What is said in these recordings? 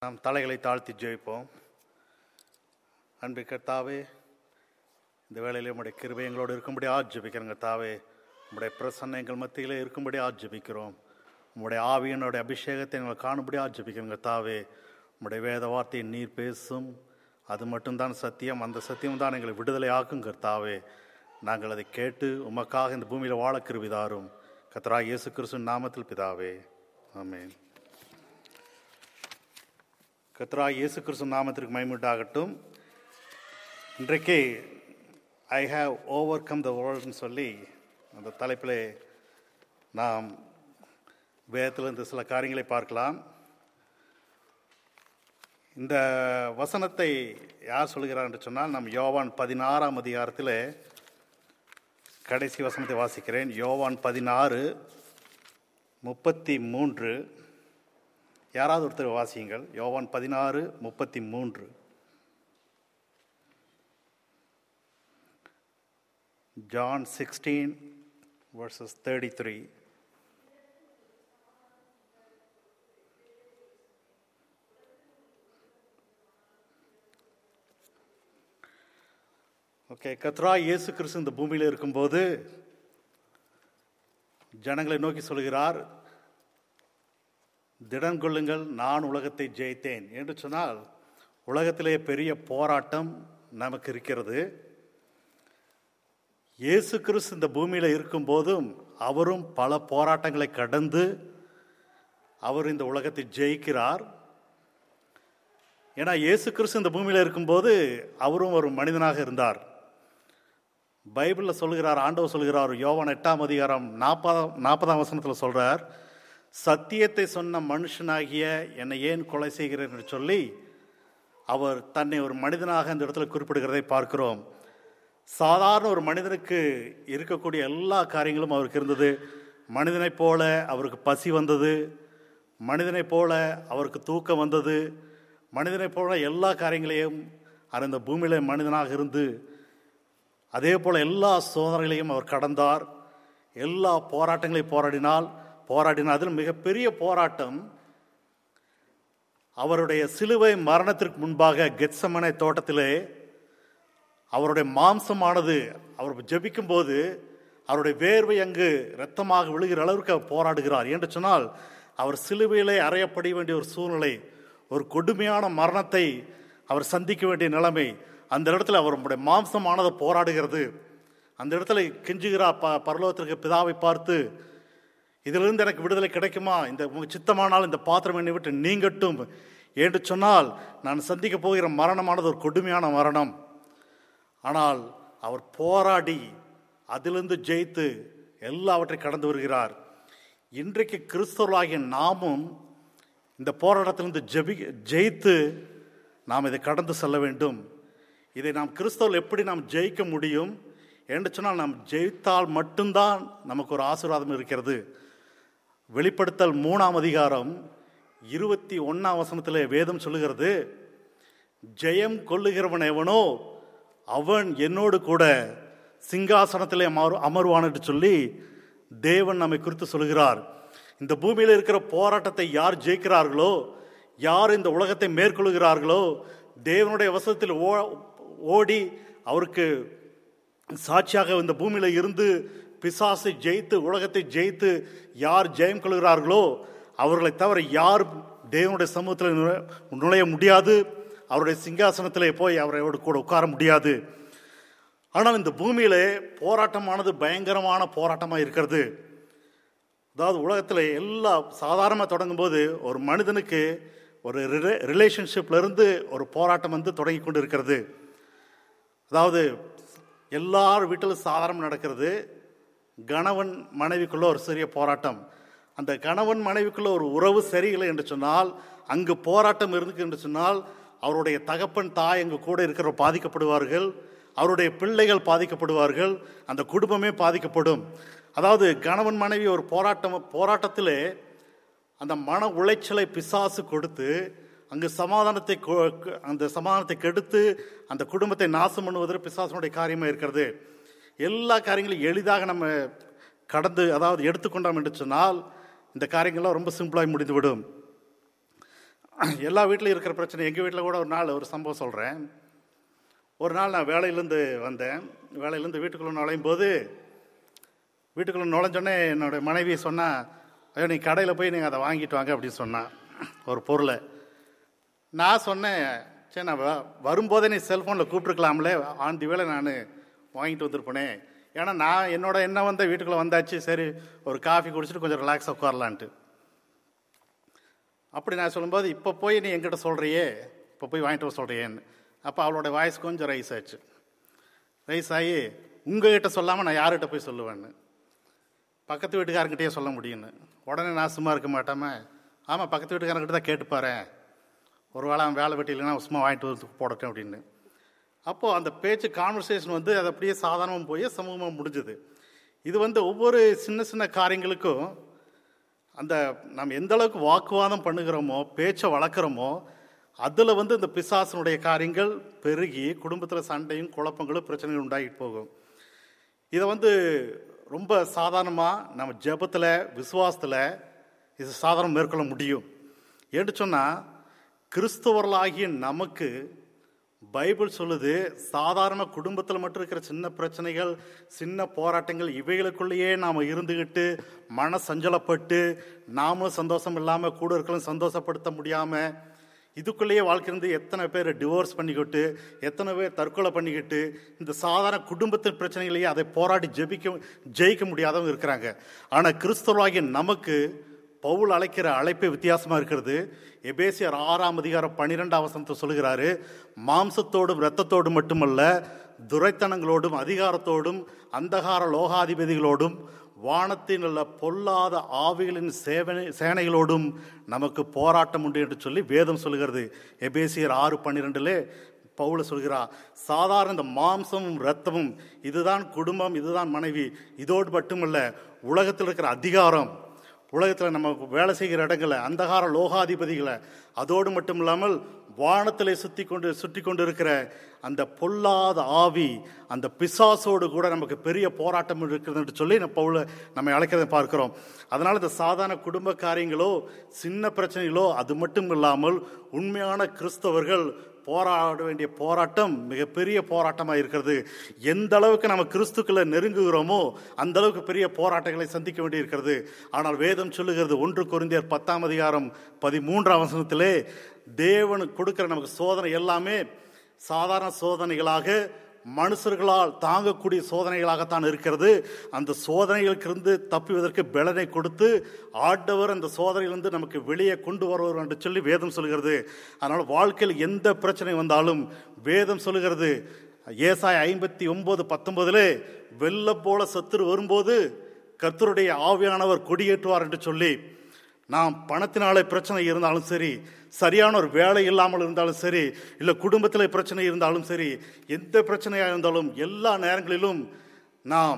நாம் தலைகளை தாழ்த்தி ஜெயிப்போம் அன்பு கர்த்தாவே இந்த வேளையிலே உம்முடைய கிருபை எங்களோடு இருக்கும்படி ஆஜ்ஜபிக்கிறோங்க தாவே உம்முடைய பிரசன்ன எங்கள் மத்தியிலே இருக்கும்படி ஆஜ்ஜபிக்கிறோம் உம்முடைய ஆவியனுடைய அபிஷேகத்தை எங்களை காணும்படி ஆஜ்ஜபிக்கிறோங்க தாவே உம்முடைய வேத வார்த்தையை நீர் பேசும் அது மட்டும்தான் சத்தியம் அந்த சத்தியம் தான் எங்களை விடுதலை ஆக்கும் கர்த்தாவே நாங்கள் அதை கேட்டு உமக்காக இந்த பூமியில் வாழ கிருவிதாரும் கத்ரா இயேசு கிறிஸ்து நாமத்தில் பிதாவே ஆமென் கத்ரா இயேசு கிறிஸ்து நாமத்திற்கு மைமுட்டாகட்டும் இன்றைக்கு I have overcome the வேர்ல்ட்னு சொல்லி அந்த தலைப்பில் நாம் வேதத்திலிருந்து சில காரியங்களை பார்க்கலாம் இந்த வசனத்தை யார் சொல்கிறார் என்று சொன்னால் நம் யோவான் பதினாறாம் அதிகாரத்தில் கடைசி வசனத்தை வாசிக்கிறேன் யோவான் பதினாறு முப்பத்தி மூன்று யாராவது ஒருத்தர் வாசியுங்கள் யோவான் பதினாறு முப்பத்தி மூன்று John sixteen verses thirty three okay கத்ரா இயேசு கிறிஸ்து இந்த பூமியில் இருக்கும்போது ஜனங்களை நோக்கி சொல்கிறார் திடன் கொள்ளுங்கள் நான் உலகத்தை ஜெயித்தேன் என்று சொன்னால் உலகத்திலே பெரிய போராட்டம் நமக்கு இருக்கிறது இயேசு கிறிஸ்து இந்த பூமியில் இருக்கும்போதும் அவரும் பல போராட்டங்களை கடந்து அவர் இந்த உலகத்தை ஜெயிக்கிறார் ஏன்னா இயேசு கிறிஸ்து இந்த பூமியில் இருக்கும்போது அவரும் ஒரு மனிதனாக இருந்தார் பைபிளில் சொல்கிறார் ஆண்டவர் சொல்கிறார் யோவான் எட்டாம் அதிகாரம் நாற்பதாம் நாற்பதாம் வசனத்தில் சொல்கிறார் சத்தியத்தை சொன்ன மனுஷனாகிய என்னை ஏன் கொலை செய்கிறேன் என்று சொல்லி அவர் தன்னை ஒரு மனிதனாக இந்த இடத்துல குறிப்பிடுகிறதை பார்க்கிறோம் சாதாரண ஒரு மனிதனுக்கு இருக்கக்கூடிய எல்லா காரியங்களும் அவருக்கு இருந்தது மனிதனைப் போல அவருக்கு பசி வந்தது மனிதனைப் போல அவருக்கு தூக்கம் வந்தது மனிதனைப் போல எல்லா காரியங்களையும் அவர் இந்த பூமியில மனிதனாக இருந்து அதே போல் எல்லா சோதனைகளையும் அவர் கடந்தார் எல்லா போராட்டங்களையும் போராடினால் போராடினார் அதில் மிகப்பெரிய போராட்டம் அவருடைய சிலுவை மரணத்திற்கு முன்பாக கெட்சமனை தோட்டத்திலே அவருடைய மாம்சமானது அவர் ஜெபிக்கும் போது அவருடைய வேர்வை அங்கு இரத்தமாக விழுகிற அளவிற்கு அவர் போராடுகிறார் என்று சொன்னால் அவர் சிலுவையிலே அறையப்பட வேண்டிய ஒரு சூழ்நிலை ஒரு கொடுமையான மரணத்தை அவர் சந்திக்க வேண்டிய நிலைமை அந்த இடத்துல அவருடைய மாம்சமானது போராடுகிறது அந்த இடத்துல கெஞ்சுகிறா ப பரலோகத்திற்கு பிதாவை பார்த்து இதிலிருந்து எனக்கு விடுதலை கிடைக்குமா இந்த உங்க சித்தமானால் இந்த பாத்திரம் என்னை விட்டு நீங்கட்டும் என்று சொன்னால் நான் சந்திக்க போகிற மரணமானது ஒரு கொடுமையான மரணம் ஆனால் அவர் போராடி அதிலிருந்து ஜெயித்து எல்லாவற்றையும் கடந்து வருகிறார் இன்றைக்கு கிறிஸ்தவர்களாகிய நாமும் இந்த போராட்டத்திலிருந்து ஜெபி ஜெயித்து நாம் இதை கடந்து செல்ல வேண்டும் இதை நாம் கிறிஸ்தவர்கள் எப்படி நாம் ஜெயிக்க முடியும் என்று சொன்னால் நாம் ஜெயித்தால் மட்டும்தான் நமக்கு ஒரு ஆசீர்வாதம் இருக்கிறது வெளிப்படுத்தல் மூணாம் அதிகாரம் இருபத்தி ஒன்னாம் வசனத்தில் வேதம் சொல்லுகிறது ஜெயம் கொள்ளுகிறவன் எவனோ அவன் என்னோடு கூட சிங்காசனத்திலே அமர் அமர்வான் என்று சொல்லி தேவன் நம்மை குறித்து சொல்கிறார் இந்த பூமியில் இருக்கிற போராட்டத்தை யார் ஜெயிக்கிறார்களோ யார் இந்த உலகத்தை மேற்கொள்கிறார்களோ தேவனுடைய வசத்தில் ஓ ஓடி அவருக்கு சாட்சியாக இந்த பூமியில் இருந்து பிசாசை ஜெயித்து உலகத்தை ஜெயித்து யார் ஜெயம் கொள்கிறார்களோ அவர்களை தவிர யார் தேவனுடைய சமூகத்தில் நுழை- நுழைய முடியாது அவருடைய சிங்காசனத்திலே போய் அவரோடு கூட உட்கார முடியாது ஆனால் இந்த பூமியிலே போராட்டமானது பயங்கரமான போராட்டமாக இருக்கிறது அதாவது உலகத்தில் எல்லா சாதாரணமாக தொடங்கும்போது ஒரு மனிதனுக்கு ஒரு ரிலே ரிலேஷன்ஷிப்ல இருந்து ஒரு போராட்டம் வந்து தொடங்கி கொண்டு இருக்கிறது அதாவது எல்லார் வீட்டிலும் சாதாரணம் நடக்கிறது கணவன் மனைவிக்குள்ள ஒரு சிறிய போராட்டம் அந்த கணவன் மனைவிக்குள்ள ஒரு உறவு சரியில்லை என்று சொன்னால் அங்கு போராட்டம் இருக்கு என்று சொன்னால் அவருடைய தகப்பன் தாய் அங்கு கூட இருக்கிற பாதிக்கப்படுவார்கள் அவருடைய பிள்ளைகள் பாதிக்கப்படுவார்கள் அந்த குடும்பமே பாதிக்கப்படும் அதாவது கணவன் மனைவி ஒரு போராட்டம் போராட்டத்திலே அந்த மன உளைச்சலை பிசாசு கொடுத்து அங்கு சமாதானத்தை கொ- அந்த சமாதானத்தை கெடுத்து அந்த குடும்பத்தை நாசம் பண்ணுவதற்கு பிசாசனுடைய காரியமாக இருக்கிறது எல்லா காரியங்களையும் எளிதாக நம்ம கடந்து அதாவது எடுத்துக்கொண்டோம் என்று சொன்னால் இந்த காரியங்கள்லாம் ரொம்ப சிம்பிளாக முடிந்துவிடும் எல்லா வீட்லையும் இருக்கிற பிரச்சனை எங்கள் வீட்டில் கூட ஒரு நாள் ஒரு சம்பவம் சொல்கிறேன் ஒரு நாள் நான் வேலையிலேருந்து வந்தேன் வேலையிலேருந்து வீட்டுக்குள்ளே நுழையும் போது வீட்டுக்குள்ளே நுழைஞ்சோடனே என்னோடய மனைவி சொன்னா ஐயோ நீ கடையில் போய் நீங்கள் அதை வாங்கிட்டு வாங்க அப்படின்னு சொன்னான் ஒரு பொருளை நான் சொன்னேன் சரி நான் வ- வரும்போதே நீ செல்ஃபோனில் கூப்பிட்டுருக்கலாம்ல ஆன் தி வேலை நான் வாங்கிட்டு வந்திருப்பேனே ஏன்னா நான் என்னோட எண்ணம் வந்த வீட்டுக்குள்ளே வந்தாச்சு சரி ஒரு காஃபி குடிச்சிட்டு கொஞ்சம் ரிலாக்ஸாக உட்காரலான்ட்டு அப்படி நான் சொல்லும்போது இப்போ போய் நீ என்கிட்ட சொல்கிறியே இப்போ போய் வாங்கிட்டு வர சொல்கிறியேன்னு அப்போ அவளோட வாய்ஸ் கொஞ்சம் ரைஸ் ஆச்சு ரைஸ் ஆகி உங்ககிட்ட சொல்லாமல் நான் யார்கிட்ட போய் சொல்லுவேன்னு பக்கத்து வீட்டுக்காரங்கிட்டயே சொல்ல முடியும்னு உடனே நான் சும்மா இருக்க மாட்டாம ஆமாம் பக்கத்து வீட்டுக்காரங்கிட்ட தான் கேட்டுப்பாரேன் ஒரு வேளை அவன் வேலை வெட்டி இல்லைன்னா சும்மா வாங்கிட்டு வந்து போடட்டும் அப்படின்னு அப்போது அந்த பேச்சு கான்வர்சேஷன் வந்து அது அப்படியே சாதாரணமாக போய் சமூகமாக முடிஞ்சுது இது வந்து ஒவ்வொரு சின்ன சின்ன காரியங்களுக்கும் அந்த நம்ம எந்த அளவுக்கு வாக்குவாதம் பண்ணுகிறோமோ பேச்சை வளர்க்குறோமோ அதில் வந்து இந்த பிசாசனுடைய காரியங்கள் பெருகி குடும்பத்தில் சண்டையும் குழப்பங்களும் பிரச்சனைகள் உண்டாகிட்டு போகும் இதை வந்து ரொம்ப சாதாரணமாக நம்ம ஜெபத்தில் விசுவாசத்தில் இது சாதாரணம் மேற்கொள்ள முடியும் ஏன்னு சொன்னால் கிறிஸ்தவர்களாகிய நமக்கு பைபிள் சொல்லுது சாதாரண குடும்பத்தில் மட்டும் இருக்கிற சின்ன பிரச்சனைகள் சின்ன போராட்டங்கள் இவைகளுக்குள்ளேயே நாம் இருந்துக்கிட்டு மன சஞ்சலப்பட்டு நாமும் சந்தோஷம் இல்லாமல் கூட இருக்கிறவங்க சந்தோஷப்படுத்த முடியாமல் இதுக்குள்ளேயே வாழ்க்கை இருந்து எத்தனை பேர் டிவோர்ஸ் பண்ணிக்கிட்டு எத்தனை பேர் தற்கொலை பண்ணிக்கிட்டு இந்த சாதாரண குடும்பத்தின் பிரச்சனைகளையே அதை போராடி ஜெபிக்க ஜெயிக்க முடியாதவங்க இருக்கிறாங்க ஆனால் கிறிஸ்தவராகிய நமக்கு பவுல் அழைக்கிற அழைப்பே வித்தியாசமாக இருக்கிறது எபேசியர் ஆறாம் அதிகாரம் பன்னிரெண்டாம் வசனத்தை சொல்லுகிறாரு மாம்சத்தோடும் இரத்தத்தோடும் மட்டுமல்ல துரைத்தனங்களோடும் அதிகாரத்தோடும் அந்தகார லோகாதிபதிகளோடும் வானத்தில் உள்ள பொல்லாத ஆவிகளின் சேவனை சேனைகளோடும் நமக்கு போராட்டம் உண்டு என்று சொல்லி வேதம் சொல்லுகிறது எபேசியர் ஆறு பன்னிரெண்டுல பவுல சொல்கிறார் சாதாரண இந்த மாம்சமும் இரத்தமும் இதுதான் குடும்பம் இதுதான் மனைவி இதோடு மட்டுமல்ல உலகத்தில் இருக்கிற அதிகாரம் உலகத்தில் நம்ம வேலை செய்கிற இடங்களை அந்தகார லோகாதிபதிகளை அதோடு மட்டும் இல்லாமல் வானத்திலே சுற்றி கொண்டு சுற்றி கொண்டு இருக்கிற அந்த பொல்லாத ஆவி அந்த பிசாசோடு கூட நமக்கு பெரிய போராட்டம் இருக்கிறது என்று சொல்லி நம்ம பவுல நம்ம அழைக்கிறதை பார்க்கிறோம் அதனால் இந்த சாதாரண குடும்ப காரியங்களோ சின்ன பிரச்சனைகளோ அது மட்டும் இல்லாமல் உண்மையான கிறிஸ்தவர்கள் போராட வேண்டிய போராட்டம் மிகப்பெரிய போராட்டமாக இருக்கிறது எந்த அளவுக்கு நம்ம கிறிஸ்துக்களை நெருங்குகிறோமோ அந்த அளவுக்கு பெரிய போராட்டங்களை சந்திக்க வேண்டி இருக்கிறது ஆனால் வேதம் சொல்லுகிறது ஒன்று கொரிந்தியர் பத்தாம் அதிகாரம் பதிமூன்றாம் வசனத்திலே தேவனுக்கு கொடுக்கிற நமக்கு சோதனை எல்லாமே சாதாரண சோதனைகளாக மனுஷர்களால் தாங்கக்கூடிய சோதனைகளாகத்தான் இருக்கிறது அந்த சோதனைகளுக்கிருந்து தப்புவதற்கு பலனை கொடுத்து ஆண்டவர் அந்த சோதனையிலிருந்து நமக்கு வெளியே கொண்டு வருவார் என்று சொல்லி வேதம் சொல்கிறது அதனால் வாழ்க்கையில் எந்த பிரச்சனை வந்தாலும் வேதம் சொல்லுகிறது ஏசாய் ஐம்பத்தி ஒன்பது பத்தொன்பதுலே வெள்ளம் போல சத்துரு வரும்போது கர்த்தருடைய ஆவியானவர் கொடியேற்றுவார் என்று சொல்லி நாம் பணத்தினாலே பிரச்சனை இருந்தாலும் சரி சரியான ஒரு வேலை இல்லாமல் இருந்தாலும் சரி இல்லை குடும்பத்தில் பிரச்சனை இருந்தாலும் சரி எந்த பிரச்சனையாக இருந்தாலும் எல்லா நேரங்களிலும் நாம்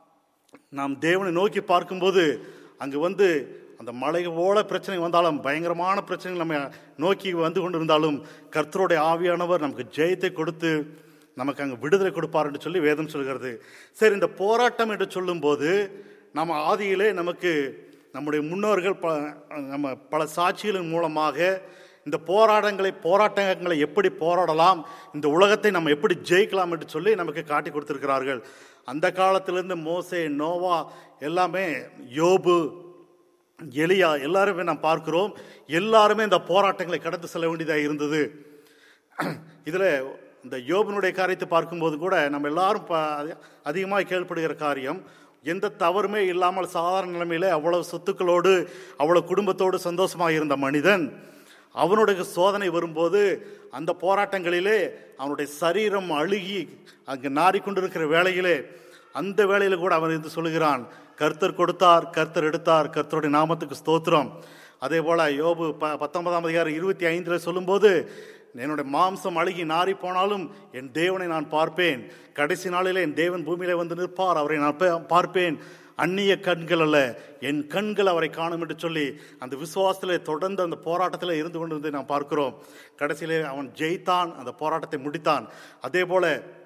நாம் தேவனை நோக்கி பார்க்கும்போது அங்கு வந்து அந்த மலை போல பிரச்சனை வந்தாலும் பயங்கரமான பிரச்சனைகள் நம்ம நோக்கி வந்து கொண்டிருந்தாலும் கர்த்தருடைய ஆவியானவர் நமக்கு ஜெயத்தை கொடுத்து நமக்கு அங்கே விடுதலை கொடுப்பார் என்று சொல்லி வேதம் சொல்கிறது சரி இந்த போராட்டம் என்று சொல்லும்போது நம்ம ஆதியிலே நமக்கு நம்முடைய முன்னோர்கள் ப நம்ம பல சாட்சிகளின் மூலமாக இந்த போராட்டங்களை போராட்டங்களை எப்படி போராடலாம் இந்த உலகத்தை நம்ம எப்படி ஜெயிக்கலாம் என்று சொல்லி நமக்கு காட்டி கொடுத்திருக்கிறார்கள் அந்த காலத்திலிருந்து மோசே நோவா எல்லாமே யோபு எலியா எல்லாருமே நாம் பார்க்கிறோம் எல்லாருமே இந்த போராட்டங்களை கடந்து செல்ல வேண்டியதாக இருந்தது இதில் இந்த யோபனுடைய காரியத்தை பார்க்கும்போது கூட நம்ம எல்லாரும் அதிகமாக கேள்விப்படுகிற காரியம் எந்த தவறுமே இல்லாமல் சாதாரண நிலைமையில அவ்வளவு சொத்துக்களோடு அவ்வளவு குடும்பத்தோடு சந்தோஷமாக இருந்த மனிதன் அவனுடைய சோதனை வரும்போது அந்த போராட்டங்களிலே அவனுடைய சரீரம் அழுகி அங்கு நாறிக்கொண்டிருக்கிற வேளையிலே அந்த வேளையில கூட அவன் இருந்து சொல்லுகிறான் கர்த்தர் கொடுத்தார் கர்த்தர் எடுத்தார் கர்த்தருடைய நாமத்துக்கு ஸ்தோத்திரம் அதே போல யோபு ப பத்தொன்பதாம் அதிகாரம் இருபத்தி ஐந்தில் சொல்லும்போது என்னுடைய மாம்சம் அழுகி நாறி போனாலும் என் தேவனை நான் பார்ப்பேன் கடைசி நாளிலே என் தேவன் பூமியிலே வந்து நிற்பார் அவரை நான் பார்ப்பேன் அந்நிய கண்கள் அல்ல என் கண்கள் அவரை காணும் என்று சொல்லி அந்த விசுவாசத்தில் தொடர்ந்து அந்த போராட்டத்தில் இருந்து கொண்டிருந்து நாம் பார்க்கிறோம் கடைசியிலே அவன் ஜெயித்தான் அந்த போராட்டத்தை முடித்தான் அதே போல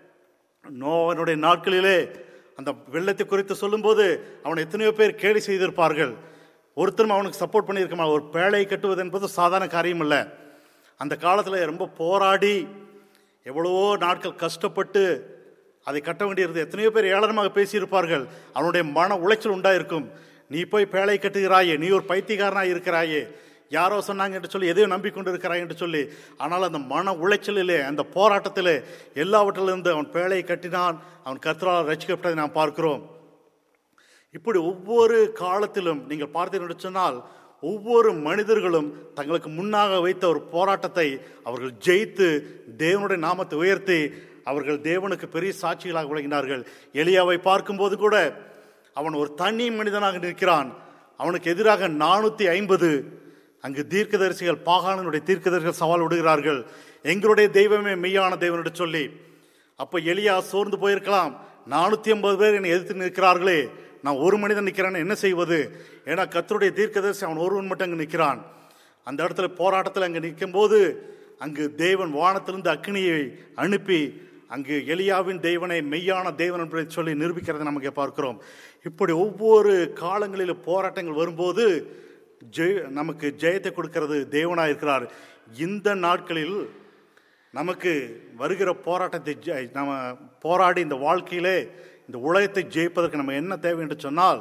நோவனுடைய நாட்களிலே அந்த வெள்ளத்தை குறித்து சொல்லும்போது அவன் எத்தனையோ பேர் கேலி செய்திருப்பார்கள் ஒருத்தரும் அவனுக்கு சப்போர்ட் பண்ணியிருக்கமா ஒரு பேழை கட்டுவது என்பது சாதாரண காரியம் இல்லை அந்த காலத்தில் ரொம்ப போராடி எவ்வளவோ நாட்கள் கஷ்டப்பட்டு அதை கட்ட வேண்டியிருந்தது எத்தனையோ பேர் ஏளனமாக பேசியிருப்பார்கள் அவனுடைய மன உளைச்சல் உண்டாயிருக்கும் நீ போய் பேழை கட்டுகிறாயே நீ ஒரு பைத்தியக்காரனாக இருக்கிறாயே யாரோ சொன்னாங்க என்று சொல்லி எதையும் நம்பிக்கொண்டு இருக்கிறாய் என்று சொல்லி ஆனால் அந்த மன உளைச்சலிலே அந்த போராட்டத்திலே எல்லாவற்றிலிருந்து அவன் பேழையை கட்டினான் அவன் கர்த்தரால் ரசிக்கப்பட்டதை நாம் பார்க்கிறோம் இப்படி ஒவ்வொரு காலத்திலும் நீங்கள் பார்த்தீர்கள் என்று சொன்னால் ஒவ்வொரு மனிதர்களும் தங்களுக்கு முன்னாக வைத்த ஒரு போராட்டத்தை அவர்கள் ஜெயித்து தேவனுடைய நாமத்தை உயர்த்தி அவர்கள் தேவனுக்கு பெரிய சாட்சிகளாக விளங்கினார்கள் எலியாவை பார்க்கும்போது கூட அவன் ஒரு தனி மனிதனாக நிற்கிறான் அவனுக்கு எதிராக நானூற்றி ஐம்பது அங்கு தீர்க்கதரிசிகள் பாகானனுடைய தீர்க்கதரிசிகள் சவால் விடுகிறார்கள் எங்களுடைய தெய்வமே மெய்யான தெய்வம் என்று சொல்லி அப்போ எலியா சோர்ந்து போயிருக்கலாம் நானூற்றி ஐம்பது பேர் என்னை எதிர்த்து நிற்கிறார்களே நான் ஒரு மனிதன் நிற்கிறேன்னு என்ன செய்வது ஏன்னா கத்தருடைய தீர்க்கதரிசி அவன் ஒருவன் மட்டும் அங்கே நிற்கிறான் அந்த இடத்துல போராட்டத்தில் அங்கே நிற்கும்போது அங்கு தேவன் வானத்திலிருந்து அக்னியை அனுப்பி அங்கு எலியாவின் தெய்வனை மெய்யான தேவன் என்பதை சொல்லி நிரூபிக்கிறதை நமக்கு பார்க்கிறோம் இப்படி ஒவ்வொரு காலங்களிலும் போராட்டங்கள் வரும்போது ஜெய நமக்கு ஜெயத்தை கொடுக்கிறது தேவனாக இருக்கிறார் இந்த நாட்களில் நமக்கு வருகிற போராட்டத்தை ஜெ- நம்ம போராடி இந்த வாழ்க்கையிலே இந்த உலகத்தை ஜெயிப்பதற்கு நம்ம என்ன தேவை என்று சொன்னால்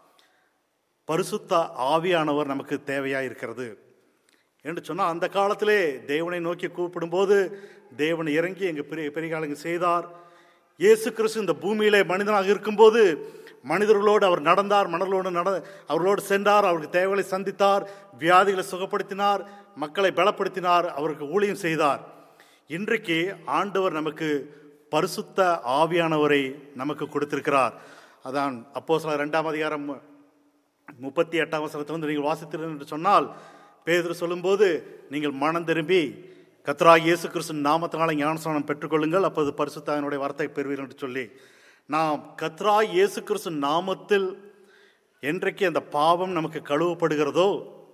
பரிசுத்த ஆவியானவர் நமக்கு தேவையாக இருக்கிறது என்று சொன்னால் அந்த காலத்திலே தேவனை நோக்கி கூப்பிடும்போது தேவன் இறங்கி எங்கள் பெரிய பெரிய காலங்க செய்தார் இயேசு கிறிஸ்து இந்த பூமியிலே மனிதனாக இருக்கும்போது மனிதர்களோடு அவர் நடந்தார் மனிதர்களோடு நட அவர்களோடு சென்றார் அவருக்கு தேவைகளை சந்தித்தார் வியாதிகளை சுகப்படுத்தினார் மக்களை பலப்படுத்தினார் அவருக்கு ஊழியம் செய்தார் இன்றைக்கு ஆண்டவர் நமக்கு பரிசுத்த ஆவியானவரை நமக்கு கொடுத்திருக்கிறார் அதான் அப்போ சில ரெண்டாம் அதிகாரம் முப்பத்தி எட்டாம் வசனத்தை வந்து நீங்கள் வாசித்தீர்கள் என்று சொன்னால் பேதுரு சொல்லும்போது நீங்கள் மனம் திரும்பி கத்ரா இயேசு கிறிஸ்து நாமத்தினால ஞானஸ்நானம் பெற்றுக்கொள்ளுங்கள் அப்போது பரிசுத்தாவினுடைய வார்த்தை பெறுவீர்கள் என்று சொல்லி நாம் கத்ரா இயேசு கிறிஸ்து நாமத்தில் என்றைக்கு அந்த பாவம் நமக்கு கழுவப்படுகிறதோ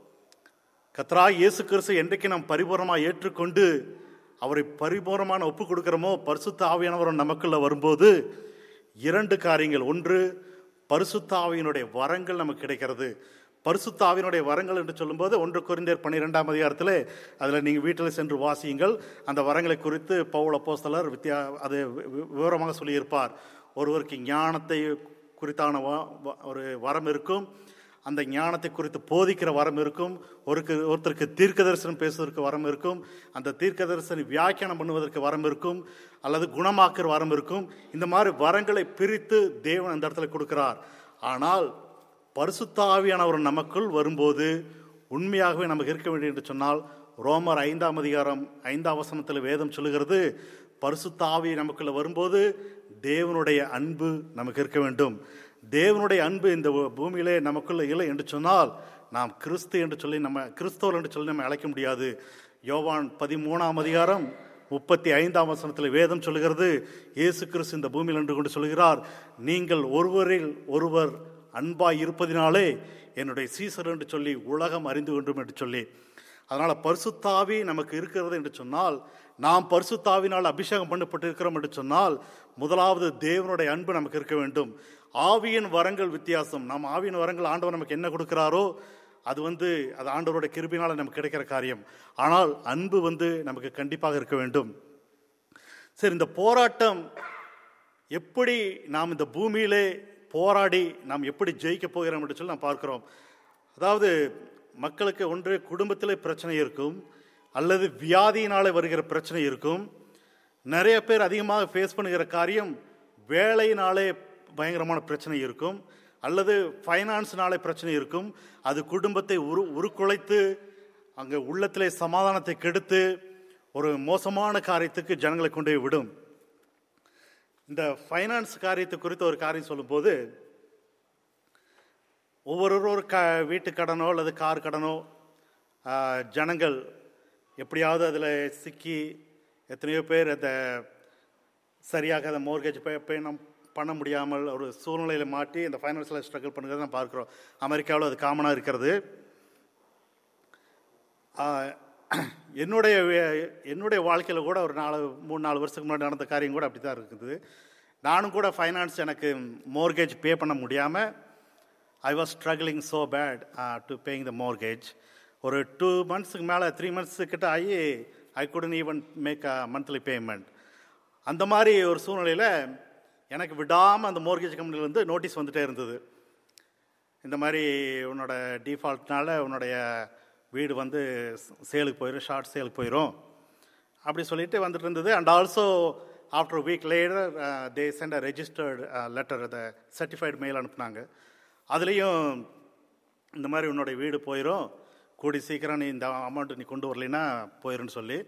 கத்ரா இயேசு கிறிஸ்து என்றைக்கு நாம் பரிபூர்ணமாக ஏற்றுக்கொண்டு அவரை பரிபூர்ணமான ஒப்பு கொடுக்கிறோமோ பரிசுத்த ஆவியானவர் நமக்குள்ள வரும்போது இரண்டு காரியங்கள் ஒன்று பரிசுத்த ஆவியினுடைய வரங்கள் நமக்கு கிடைக்கிறது பரிசுத்த ஆவியினுடைய வரங்கள் என்று சொல்லும்போது ஒன்று குறிந்தேர் பன்னிரெண்டாம் அதிகாரத்தில் அதில் நீங்கள் வீட்டில் சென்று வாசியுங்கள் அந்த வரங்களை குறித்து பவுல அப்போஸ்தலர் வித்தியா அது வி- வி- விவரமாக சொல்லியிருப்பார் ஒருவருக்கு ஞானத்தை குறித்தான வ- வ- ஒரு வரம் இருக்கும் அந்த ஞானத்தை குறித்து போதிக்கிற வரம் இருக்கும் ஒருக்கு ஒருத்தருக்கு தீர்க்க தரிசனம் பேசுவதற்கு வரம் இருக்கும் அந்த தீர்க்க தரிசன வியாக்கியானம் பண்ணுவதற்கு வரம் இருக்கும் அல்லது குணமாக்குற வரம் இருக்கும் இந்த மாதிரி வரங்களை பிரித்து தேவன் அந்த இடத்துல கொடுக்கிறார் ஆனால் பரிசுத்த ஆவியானவர் நமக்குள் வரும்போது உண்மையாகவே நமக்கு இருக்க வேண்டும் என்று சொன்னால் ரோமர் ஐந்தாம் அதிகாரம் ஐந்தாம் வசனத்தில் வேதம் சொல்லுகிறது பரிசுத்த ஆவி நமக்குள்ள வரும்போது தேவனுடைய அன்பு நமக்கு இருக்க வேண்டும் தேவனுடைய அன்பு இந்த பூமியிலே நமக்குள்ள இல்லை என்று சொன்னால் நாம் கிறிஸ்து என்று சொல்லி நம்ம கிறிஸ்தவர் என்று சொல்லி நம்ம அழைக்க முடியாது யோவான் பதிமூணாம் அதிகாரம் முப்பத்தி ஐந்தாம் வசனத்தில் வேதம் சொல்லுகிறது இயேசு கிறிஸ்து இந்த பூமியில் என்று கொண்டு சொல்கிறார் நீங்கள் ஒருவரில் ஒருவர் அன்பாய் இருப்பதினாலே என்னுடைய சீசர் என்று சொல்லி உலகம் அறிந்து கொண்டும் என்று சொல்லி அதனால் பரிசுத்தாவி நமக்கு இருக்கிறது என்று சொன்னால் நாம் பரிசுத்தாவினால் அபிஷேகம் பண்ணப்பட்டிருக்கிறோம் என்று சொன்னால் முதலாவது தேவனுடைய அன்பு நமக்கு இருக்க வேண்டும் ஆவியின் வரங்கள் வித்தியாசம் நாம் ஆவியின் வரங்கள் ஆண்டவர் நமக்கு என்ன கொடுக்கிறாரோ அது வந்து அது ஆண்டவருடைய கிருபினால் நமக்கு கிடைக்கிற காரியம் ஆனால் அன்பு வந்து நமக்கு கண்டிப்பாக இருக்க வேண்டும் சரி இந்த போராட்டம் எப்படி நாம் இந்த பூமியிலே போராடி நாம் எப்படி ஜெயிக்க போகிறோம் என்று சொல்லி நாம் பார்க்கிறோம் அதாவது மக்களுக்கு ஒன்று குடும்பத்திலே பிரச்சனை இருக்கும் அல்லது வியாதியினாலே வருகிற பிரச்சனை இருக்கும் நிறைய பேர் அதிகமாக ஃபேஸ் பண்ணுகிற காரியம் வேலையினாலே பயங்கரமான பிரச்சனை இருக்கும் அல்லது ஃபைனான்ஸ்னாலே பிரச்சனை இருக்கும் அது குடும்பத்தை உரு உருக்குலைத்து அங்கே உள்ளத்திலே சமாதானத்தை கெடுத்து ஒரு மோசமான காரியத்துக்கு ஜனங்களை கொண்டு போய் விடும் இந்த ஃபைனான்ஸ் காரியத்தை குறித்து ஒரு காரியம் சொல்லும்போது ஒவ்வொரு க வீட்டு கடனோ அல்லது கார் கடனோ ஆ, ஜனங்கள் எப்படியாவது அதில் சிக்கி எத்தனையோ பேர் அதை சரியாக அந்த மோர்கேஜ் பே பேனம் பண்ண முடியாமல் ஒரு சூழ்நிலையில் மாட்டி இந்த ஃபைனான்ஸில் ஸ்ட்ரகிள் பண்ணுறதை நம்ம பார்க்குறோம் அமெரிக்காவில் அது காமனாக இருக்கிறது ஆ, என்னுடைய வே- என்னுடைய வாழ்க்கையில் கூட ஒரு நாலு மூணு நாலு வருஷத்துக்கு முன்னாடி நடந்த காரியம் கூட அப்படி தான் இருக்குது நானும் கூட ஃபைனான்ஸ் எனக்கு மோர்கேஜ் பே பண்ண முடியாமல் I was struggling so bad to paying the mortgage ஒரு டூ மந்த்ஸுக்கு மேலே த்ரீ மந்த்ஸு கிட்ட ஆகி I couldn't even make a monthly payment அந்த மாதிரி ஒரு சூழ்நிலையில் எனக்கு விடாமல் அந்த மோர்கேஜ் கம்பெனிலேருந்து நோட்டீஸ் வந்துட்டே இருந்தது இந்த மாதிரி உன்னோட டிஃபால்ட்னால உன்னுடைய வீடு வந்து சேலுக்கு போயிடும் ஷார்ட் சேலுக்கு போயிடும் அப்படி சொல்லிட்டு வந்துட்டு இருந்தது and also after week later they sent a registered letter அதை சர்டிஃபைடு மெயில் அனுப்புனாங்க அதுலேயும் இந்த மாதிரி உன்னோட வீடு போயிடும் கூடி சீக்கிரம் நீ இந்த அமௌண்ட் நீ கொண்டு வரலைன்னா போயிருன்னு சொல்லி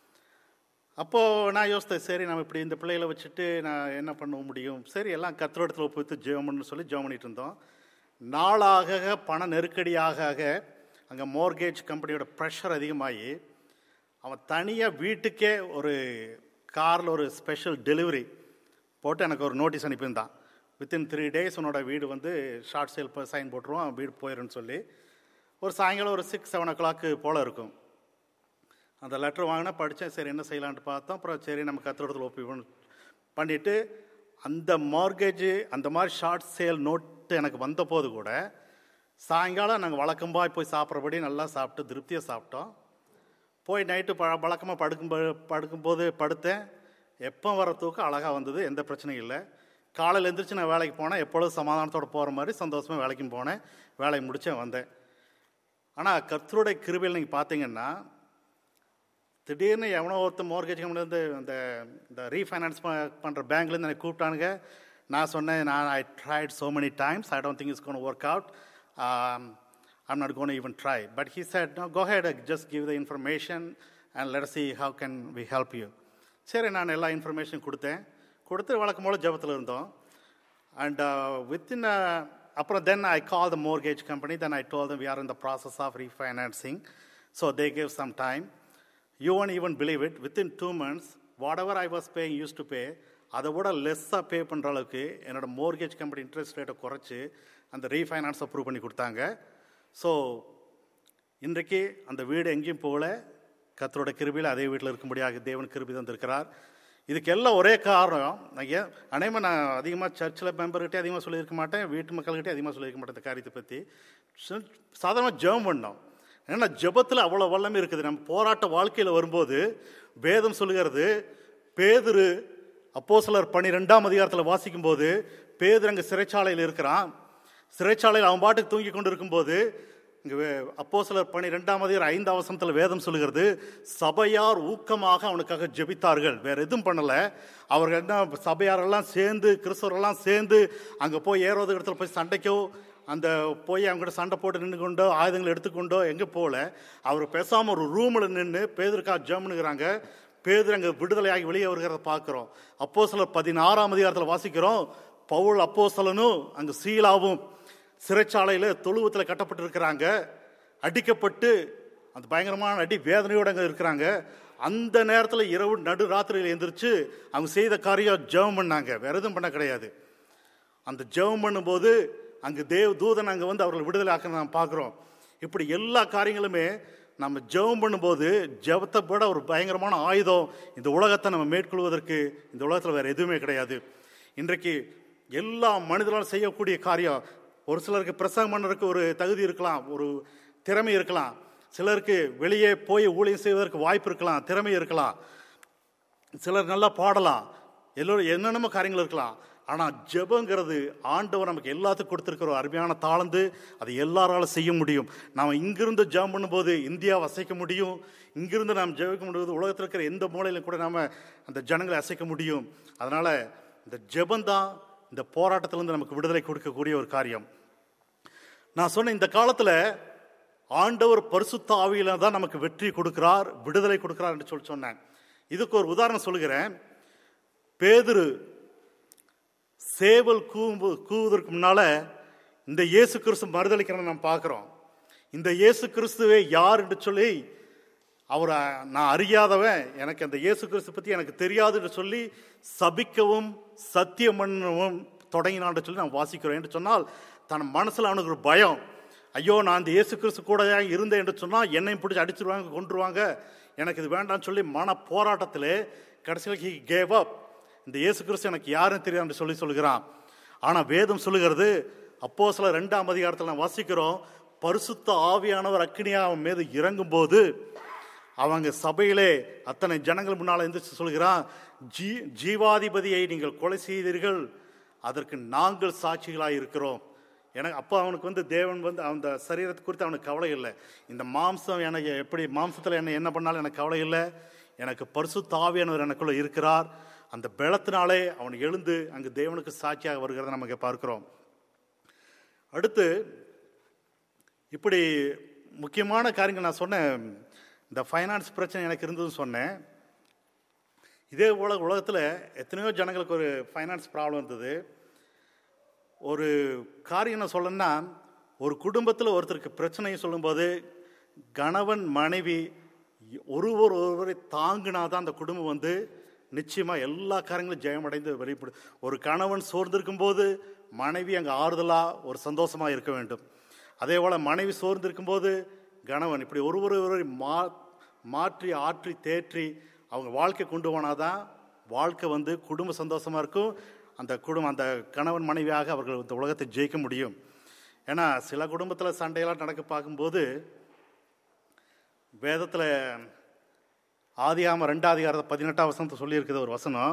அப்போது நான் யோசித்தேன் சரி நம்ம இப்படி இந்த பிள்ளைகளை வச்சுட்டு நான் என்ன பண்ண முடியும் சரி எல்லாம் கத்திரோடத்தில் போய்த்து ஜெர்மன் சொல்லி ஜெர்ம் பண்ணிட்டு இருந்தோம் நாளாக பண நெருக்கடியாக அங்கே மோர்கேஜ் கம்பெனியோட ப்ரெஷர் அதிகமாகி அவன் தனியாக வீட்டுக்கே ஒரு காரில் ஒரு ஸ்பெஷல் டெலிவரி போட்டு எனக்கு ஒரு நோட்டீஸ் அனுப்பியிருந்தான் வித்தின் த்ரீ டேஸ் உன்னோட வீடு வந்து ஷார்ட் சேல் சைன் போட்டுருவோம் வீடு போயிருன்னு சொல்லி ஒரு சாயங்காலம் ஒரு சிக்ஸ் செவன் ஓ கிளாக்கு போல் இருக்கும் அந்த லெட்டர் வாங்கினா படித்தேன் சரி என்ன செய்யலான்ட்டு பார்த்தோம் அப்புறம் சரி நம்ம கத்திரத்தில் ஒப்பி பண்ணிவிட்டு அந்த மார்கேஜ் அந்த மாதிரி ஷார்ட் சேல் நோட்டு எனக்கு வந்த போது கூட சாயங்காலம் நாங்கள் வழக்கமாக போய் சாப்பிட்றபடி நல்லா சாப்பிட்டு திருப்தியாக சாப்பிட்டோம் போய் நைட்டு ப வழக்கமாக படுக்கும் படுக்கும்போது படுத்தேன் எப்போ வர தூக்கம் அழகாக வந்தது எந்த பிரச்சனையும் இல்லை காலையில் எழுந்திரிச்சு நான் வேலைக்கு போனேன் எப்பொழுதும் சமாதானத்தோடு போகிற மாதிரி சந்தோஷமாக வேலைக்கும் போனேன் வேலையை முடித்தேன் வந்தேன் ஆனால் கர்த்தருடைய கிருபையில் நீங்கள் பார்த்தீங்கன்னா திடீர்னு எவனோ ஒருத்தர் மோர்கேஜ் கம்பெனிலேருந்து அந்த இந்த ரீஃபைனான்ஸ் பண்ணுற பேங்க்லேருந்து எனக்கு கூப்பிட்டானுங்க நான் சொன்னேன் நான் I tried so many times I don't think it's gonna work out I'm not going to even try. But he said, no, go ahead, just give the information and let us see how can we help you. சரி நான் எல்லா information கொடுத்தேன் கொடுத்து வழக்கம் போல் ஜபத்தில் இருந்தோம் and within அப்புறம் then I call the mortgage company then I told them we are in the process of refinancing so they gave some time you won't even believe it within two months whatever I was paying use to pay அதை விட லெஸ்ஸாக பே பண்ணுற அளவுக்கு என்னோட mortgage company interest ரேட்டை குறைச்சி அந்த refinance approve பண்ணி கொடுத்தாங்க ஸோ இன்றைக்கு அந்த வீடு எங்கேயும் போகல கத்தரோட கிருபியில் அதே வீட்டில் இருக்கும்படியாக தேவன் கிருபி தந்திருக்கிறார் இதுக்கு எல்லாம் ஒரே காரணம் நான் ஏன் அநேகமாக நான் அதிகமாக சர்ச்சில் மெம்பர்கிட்டே அதிகமாக சொல்லியிருக்க மாட்டேன் வீட்டு மக்கள்கிட்டே அதிகமாக சொல்லியிருக்க மாட்டேன் இந்த காரியத்தை பற்றி சாதாரணமாக ஜெபம் பண்ணோம் ஏன்னா ஜெபத்தில் அவ்வளோ வல்லமே இருக்குது நம்ம போராட்ட வாழ்க்கையில் வரும்போது வேதம் சொல்லுகிறது பேதுரு அப்போ சிலர் பன்னிரெண்டாம் அதிகாரத்தில் வாசிக்கும் போது பேதுரு அங்கே சிறைச்சாலையில் இருக்கிறான் சிறைச்சாலையில் அவன் பாட்டுக்கு தூங்கி கொண்டு இருக்கும்போது இங்கே அப்போ சிலர் பணி ரெண்டாம் அதிகாரம் ஐந்தாம் வசனத்தில் வேதம் சொல்லுகிறது சபையார் ஊக்கமாக அவனுக்காக ஜெபித்தார்கள் வேற எதுவும் பண்ணல அவர்கள் என்ன சபையாரெல்லாம் சேர்ந்து கிறிஸ்தவரெல்லாம் சேர்ந்து அங்கே போய் ஏறோது இடத்துல போய் சண்டைக்கோ அந்த போய் அவங்க சண்டை போட்டு நின்று கொண்டோ ஆயுதங்களை எடுத்துக்கொண்டோ எங்கே போகல அவர் பேசாமல் ஒரு ரூமில் நின்று பேதருக்காக ஜெர்மனுங்கிறாங்க பேதர் அங்கே விடுதலையாகி வெளியே வருகிறத பார்க்குறோம் அப்போ சிலர் பதினாறாம் அதிகாரத்தில் வாசிக்கிறோம் பவுல் அப்போ அங்கே சீலாவும் சிறைச்சாலையில் தொழுவத்தில் கட்டப்பட்டிருக்கிறாங்க அடிக்கப்பட்டு அந்த பயங்கரமான அடி வேதனையோடு அங்கே இருக்கிறாங்க அந்த நேரத்தில் இரவு நடு ராத்திரியில் எழுந்திரிச்சு அவங்க செய்த காரியம் ஜெபம் பண்ணாங்க வேற எதுவும் பண்ண கிடையாது அந்த ஜெபம் பண்ணும்போது அங்கே தேவ தூதன் அங்கே வந்து அவர்கள் விடுதலை ஆக்க நாம் பார்க்குறோம் இப்படி எல்லா காரியங்களுமே நம்ம ஜெபம் பண்ணும்போது ஜெபத்தை விட ஒரு பயங்கரமான ஆயுதம் இந்த உலகத்தை நம்ம மேற்கொள்வதற்கு இந்த உலகத்தில் வேறு எதுவுமே கிடையாது இன்றைக்கு எல்லா மனிதர்களால் செய்யக்கூடிய காரியம் ஒரு சிலருக்கு பிரசங்கம் பண்ணுறதுக்கு ஒரு தகுதி இருக்கலாம் ஒரு திறமை இருக்கலாம் சிலருக்கு வெளியே போய் ஊழியம் செய்வதற்கு வாய்ப்பு இருக்கலாம் திறமை இருக்கலாம் சிலர் நல்லா பாடலாம் எல்லோரும் என்னென்னமோ காரியங்கள் இருக்கலாம் ஆனால் ஜெபங்கிறது ஆண்டவர் நமக்கு எல்லாத்துக்கும் கொடுத்துருக்கிற ஒரு அருமையான தாழ்ந்து அதை எல்லாராலும் செய்ய முடியும் நாம் இங்கிருந்து ஜெபம் பண்ணும்போது இந்தியாவை அசைக்க முடியும் இங்கிருந்து நாம் ஜெபிக்க முடியாது உலகத்தில் இருக்கிற எந்த மூலையிலும் கூட நாம் அந்த ஜனங்களை அசைக்க முடியும் அதனால் இந்த ஜெபந்தான் இந்த போராட்டத்திலிருந்து நமக்கு விடுதலை கொடுக்கக்கூடிய ஒரு காரியம் நான் சொன்ன இந்த காலத்தில் ஆண்டவர் பரிசுத்த ஆவியில தான் நமக்கு வெற்றி கொடுக்கிறார் விடுதலை கொடுக்கிறார் என்று சொல்லி சொன்னேன் இதுக்கு ஒரு உதாரணம் சொல்லுகிறேன் பேதுரு சேவல் கூவு கூவுவதற்கு முன்னால இந்த இயேசு கிறிஸ்து மறுதளிக்கிறத நம்ம பார்க்குறோம் இந்த இயேசு கிறிஸ்துவை யார் என்று சொல்லி அவரை நான் அறியாதவன் எனக்கு அந்த இயேசு கிறிஸ்து பற்றி எனக்கு தெரியாது என்று சொல்லி சபிக்கவும் சத்தியம் பண்ணவும் தொடங்கினான்னு சொல்லி நான் வாசிக்கிறோம் என்று சொன்னால் தன் மனசில் அவனுக்கு ஒரு பயம் ஐயோ நான் அந்த இயேசு கிறிஸ்து கூட இருந்தேன் என்று சொன்னால் என்னையும் பிடிச்சி அடிச்சிருவாங்க கொண்டுருவாங்க எனக்கு இது வேண்டாம்னு சொல்லி மன போராட்டத்தில் கடைசியில் ஹி கேவ் அப் இந்த இயேசு கிறிஸ்து எனக்கு யாரும் தெரியாது சொல்லி சொல்லுகிறான் ஆனால் வேதம் சொல்லுகிறது அப்போ சில ரெண்டாம் அதிகாரத்தில் நான் வாசிக்கிறோம் பரிசுத்த ஆவியானவர் அக்கினியா அவன் மீது இறங்கும்போது அவங்க சபையிலே அத்தனை ஜனங்கள் முன்னால் எந்திரிச்சு சொல்கிறான் ஜீ ஜீவாதிபதியை நீங்கள் கொலை செய்தீர்கள் அதற்கு நாங்கள் சாட்சிகளாக இருக்கிறோம் எனக்கு அப்போ அவனுக்கு வந்து தேவன் வந்து அந்த சரீரத்தை குறித்து அவனுக்கு கவலை இல்லை இந்த மாம்சம் எனக்கு எப்படி மாம்சத்தில் என்ன என்ன பண்ணாலும் எனக்கு கவலை இல்லை எனக்கு பரிசுத்த ஆவியானவர் எனக்குள்ள இருக்கிறார் அந்த பலத்தினாலே அவன் எழுந்து அங்கு தேவனுக்கு சாட்சியாக வருகிறத நமக்கு பார்க்கிறோம் அடுத்து இப்படி முக்கியமான காரியங்கள் நான் சொன்னேன் இந்த ஃபைனான்ஸ் பிரச்சனை எனக்கு இருந்ததுன்னு சொன்னேன் இதே போல உலகத்தில் எத்தனையோ ஜனங்களுக்கு ஒரு ஃபைனான்ஸ் ப்ராப்ளம் இருந்தது ஒரு காரியம் நான் சொல்லணும்னா ஒரு குடும்பத்தில் ஒருத்தருக்கு பிரச்சனையை சொல்லும்போது கணவன் மனைவி ஒருவர் ஒருவரை தாங்கினாதான் அந்த குடும்பம் வந்து நிச்சயமாக எல்லா காரியங்களும் ஜெயமடைந்து வெளிப்படும் ஒரு கணவன் சோர்ந்திருக்கும் போது மனைவி அங்கே ஆறுதலாக ஒரு சந்தோஷமாக இருக்க வேண்டும் அதே போல் மனைவி சோர்ந்திருக்கும் போது கணவன் இப்படி ஒருவர் ஒருவரை மா மாற்றி ஆற்றி தேற்றி அவங்க வாழ்க்கை கொண்டு போனாதான் வாழ்க்கை வந்து குடும்ப சந்தோஷமாக இருக்கும் அந்த குடும்பம் அந்த கணவன் மனைவியாக அவர்கள் இந்த உலகத்தை ஜெயிக்க முடியும் ஏன்னா சில குடும்பத்தில் சண்டையெல்லாம் நடக்க பார்க்கும்போது வேதத்தில் ஆதியாம ரெண்டாம் அதிகாரத்தை பதினெட்டாம் வசனத்தை சொல்லியிருக்குது ஒரு வசனம்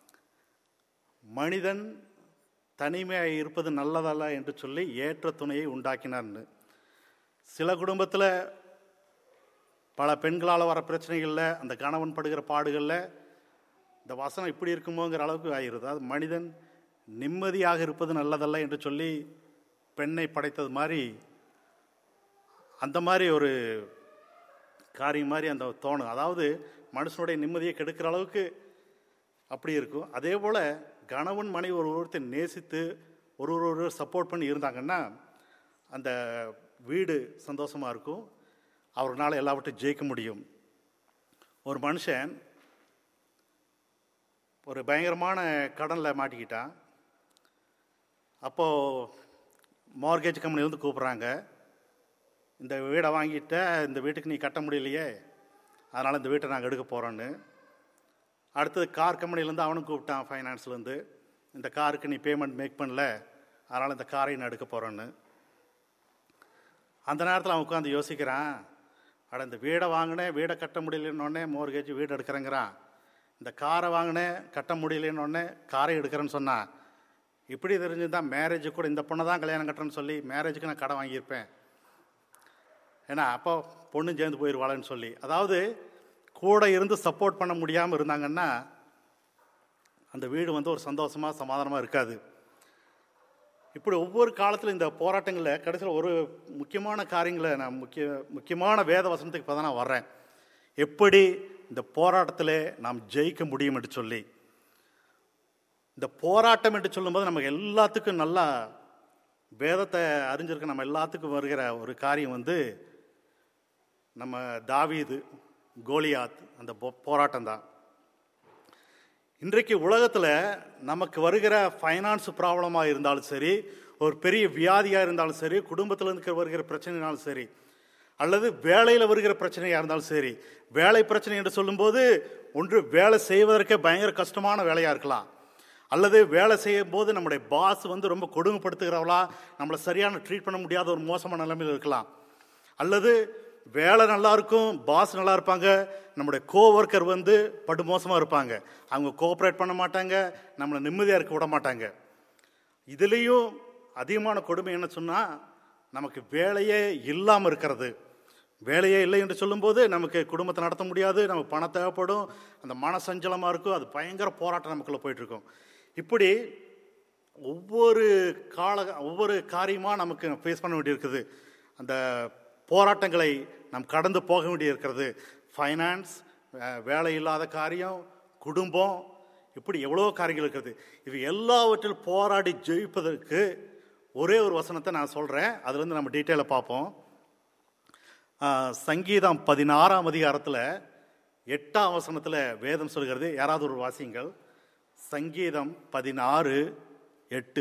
மனிதன் தனிமையாக இருப்பது நல்லதல்ல என்று சொல்லி ஏற்ற துணையை உண்டாக்கினார்னு சில குடும்பத்தில் பல பெண்களால் வர பிரச்சனைகளில் அந்த கணவன் படுகிற பாடுகளில் இந்த வசனம் இப்படி இருக்குமோங்கிற அளவுக்கு ஆகிருது அது மனிதன் நிம்மதியாக இருப்பது நல்லதல்ல என்று சொல்லி பெண்ணை படைத்தது மாதிரி அந்த மாதிரி ஒரு காரியம் மாதிரி அந்த தோணும் அதாவது மனுஷனுடைய நிம்மதியை கெடுக்கிற அளவுக்கு அப்படி இருக்கும் அதே போல் கணவன் மனைவி ஒரு ஒருத்தர் நேசித்து ஒரு ஒரு ஒருவர் சப்போர்ட் பண்ணி இருந்தாங்கன்னா அந்த வீடு சந்தோஷமாக இருக்கும் அவர்னால எல்லாவற்றையும் ஜெயிக்க முடியும் ஒரு மனுஷன் ஒரு பயங்கரமான கடனில் மாட்டிக்கிட்டான் அப்போது மார்கேஜ் கம்பெனி வந்து கூப்பிட்றாங்க இந்த வீடை வாங்கிட்ட இந்த வீட்டுக்கு நீ கட்ட முடியலையே அதனால் இந்த வீட்டை நாங்கள் எடுக்க போகிறோன்னு அடுத்தது கார் கம்பெனிலேருந்து அவனும் கூப்பிட்டான் ஃபைனான்ஸ்லேருந்து இந்த காருக்கு நீ பேமெண்ட் மேக் பண்ணல அதனால் இந்த காரை நான் எடுக்க போகிறேன்னு அந்த நேரத்தில் அவன் உட்காந்து யோசிக்கிறான் அட இந்த வீடை வாங்கினேன் வீடை கட்ட முடியலன்னொடனே மோர்கேஜ் வீடு எடுக்கிறேங்கிறான் இந்த காரை வாங்கினேன் கட்ட முடியலன்னொடனே காரை எடுக்கிறேன்னு சொன்னான் இப்படி தெரிஞ்சுதான் மேரேஜ் கூட இந்த பொண்ணை தான் கல்யாணம் கட்டுறேன்னு சொல்லி மேரேஜுக்கு நான் கடன் வாங்கியிருப்பேன் ஏன்னா அப்போ பொண்ணு சேர்ந்து போயிடுவாளன்னு சொல்லி அதாவது கூட இருந்து சப்போர்ட் பண்ண முடியாமல் இருந்தாங்கன்னா அந்த வீடு வந்து ஒரு சந்தோஷமாக சமாதானமாக இருக்காது இப்படி ஒவ்வொரு காலத்தில் இந்த போராட்டங்களில் கடைசியில் ஒரு முக்கியமான காரியங்களை நான் முக்கிய முக்கியமான வேத வசனத்துக்கு இப்போ தான் நான் வர்றேன் எப்படி இந்த போராட்டத்தில் நாம் ஜெயிக்க முடியும் என்று சொல்லி இந்த போராட்டம் என்று சொல்லும்போது நமக்கு எல்லாத்துக்கும் நல்லா வேதத்தை அறிஞ்சிருக்க நம்ம எல்லாத்துக்கும் வருகிற ஒரு காரியம் வந்து நம்ம தாவீது கோலியாத் அந்த போராட்டம் தான் இன்றைக்கு உலகத்தில் நமக்கு வருகிற ஃபைனான்ஸ் ப்ராப்ளமாக இருந்தாலும் சரி ஒரு பெரிய வியாதியாக இருந்தாலும் சரி குடும்பத்தில் இருந்து வருகிற பிரச்சனைனாலும் சரி அல்லது வேலையில் வருகிற பிரச்சனையாக இருந்தாலும் சரி வேலை பிரச்சனை என்று சொல்லும்போது ஒன்று வேலை செய்வதற்கே பயங்கர கஷ்டமான வேலையாக இருக்கலாம் அல்லது வேலை செய்யும் போது நம்முடைய பாஸ் வந்து ரொம்ப கொடுமைப்படுத்துகிறவளா நம்மளை சரியான ட்ரீட் பண்ண முடியாத ஒரு மோசமான நிலைமையில் இருக்கலாம் அல்லது வேலை நல்லா இருக்கும் பாஸ் நல்லா இருப்பாங்க நம்முடைய கோ ஒர்க்கர் வந்து படு மோசமாக இருப்பாங்க அவங்க கோஆப்ரேட் பண்ண மாட்டாங்க நம்மளை நிம்மதியாக இருக்க விட மாட்டாங்க இதுலேயும் அதிகமான கொடுமை என்ன சொன்னால் நமக்கு வேலையே இல்லாமல் இருக்கிறது வேலையே இல்லை என்று சொல்லும்போது நமக்கு குடும்பத்தை நடத்த முடியாது நமக்கு பணம் தேவைப்படும் அந்த மன சஞ்சலமாக இருக்கும் அது பயங்கர போராட்டம் நமக்குள்ளே போயிட்டுருக்கும் இப்படி ஒவ்வொரு கால ஒவ்வொரு காரியமாக நமக்கு ஃபேஸ் பண்ண வேண்டியிருக்குது அந்த போராட்டங்களை நாம் கடந்து போக வேண்டியிருக்கிறது ஃபைனான்ஸ் வேலை இல்லாத காரியம் குடும்பம் இப்படி எவ்வளோ காரியங்கள் இருக்கிறது இது எல்லாவற்றில் போராடி ஜெயிப்பதற்கு ஒரே ஒரு வசனத்தை நான் சொல்கிறேன் அதுலேருந்து நம்ம டீட்டெயிலாக பார்ப்போம் சங்கீதம் பதினாறாம் அதிகாரத்தில் எட்டாம் வசனத்தில் வேதம் சொல்கிறது யாராவது ஒரு வாசிங்கள் சங்கீதம் பதினாறு எட்டு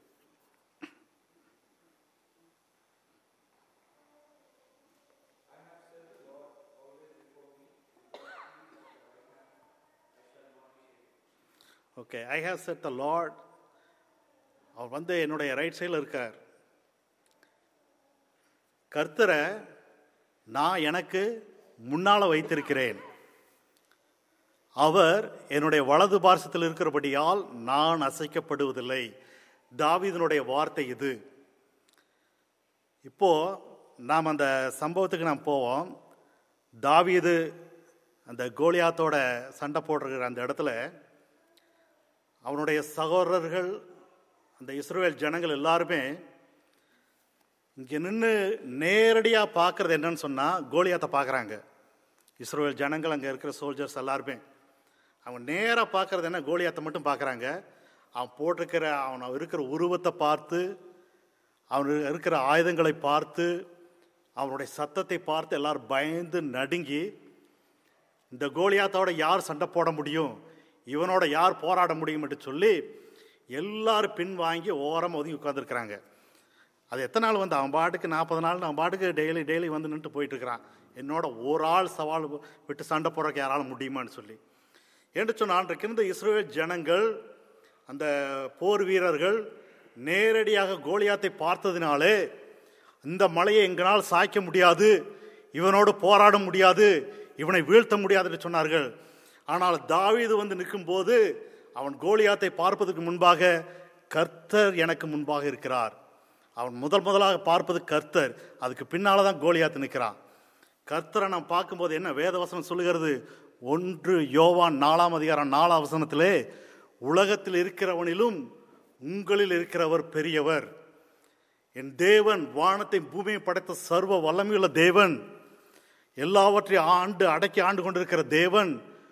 okay I have said the lord அவர் வந்து என்னுடைய ரைட் சைடில் இருக்கார் கர்த்தரை நான் எனக்கு முன்னால வைத்திருக்கிறேன் அவர் என்னுடைய வலது பார்சத்தில் இருக்கிறபடியால் நான் அசைக்கப்படுவதில்லை தாவீதனுடைய வார்த்தை இது இப்போ நாம் அந்த சம்பவத்துக்கு நாம் போவோம் தாவீது அந்த கோலியாத்தோட சண்டை போடுற அந்த இடத்துல அவனுடைய சகோதரர்கள் அந்த இஸ்ரேல் ஜனங்கள் எல்லாருமே இங்கே நின்று நேரடியாக பார்க்கறது என்னன்னு சொன்னால் கோலியாத்தை பார்க்குறாங்க இஸ்ரேல் ஜனங்கள் அங்கே இருக்கிற சோல்ஜர்ஸ் எல்லாருமே அவங்க நேராக பார்க்கறது என்ன கோலியாத்தை மட்டும் பார்க்குறாங்க அவன் போட்டிருக்கிற அவன் இருக்கிற உருவத்தை பார்த்து அவன் இருக்கிற ஆயுதங்களை பார்த்து அவனுடைய சத்தத்தை பார்த்து எல்லாரும் பயந்து நடுங்கி இந்த கோலியாத்தோட யார் சண்டை போட முடியும் இவனோட யார் போராட முடியும் என்று சொல்லி எல்லாரும் பின் வாங்கி ஓரமாக ஒதுங்கி உட்காந்துருக்குறாங்க அது எத்தனை நாள் வந்து அவன் பாட்டுக்கு நாற்பது நாள் அவன் பாட்டுக்கு டெய்லி டெய்லி வந்து நின்று போயிட்டு இருக்கிறான் என்னோட ஒரு ஆள் சவால் விட்டு சண்டை போடுறக்கு யாராலும் முடியுமான்னு சொல்லி என்று சொன்னால் அன்றைக்கு இருந்த இஸ்ரேல் ஜனங்கள் அந்த போர் வீரர்கள் நேரடியாக கோலியாத்தை பார்த்ததினாலே இந்த மலையை எங்களால் சாய்க்க முடியாது இவனோடு போராட முடியாது இவனை வீழ்த்த முடியாது என்று சொன்னார்கள் ஆனால் தாவீது வந்து நிற்கும்போது அவன் கோலியாத்தை பார்ப்பதற்கு முன்பாக கர்த்தர் எனக்கு முன்பாக இருக்கிறார் அவன் முதல் முதலாக பார்ப்பது கர்த்தர் அதுக்கு பின்னால தான் கோலியாத்து நிற்கிறான் கர்த்தரை நாம் பார்க்கும்போது என்ன வேதவசனம் சொல்லுகிறது ஒன்று யோவான் நாலாம் அதிகாரம் நாலாம் வசனத்திலே உலகத்தில் இருக்கிறவனிலும் உங்களில் இருக்கிறவர் பெரியவர் என் தேவன் வானத்தை பூமியை படைத்த சர்வ வல்லமையுள்ள தேவன் எல்லாவற்றையும் ஆண்டு அடக்கி ஆண்டு கொண்டிருக்கிற தேவன்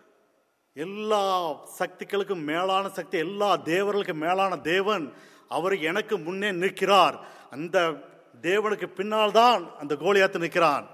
எல்லா சக்திகளுக்கும் மேலான சக்தி எல்லா தேவர்களுக்கும் மேலான தேவன் அவர் எனக்கு முன்னே நிற்கிறார் அந்த தேவனுக்கு பின்னால் தான் அந்த கோலியாத்து நிற்கிறான்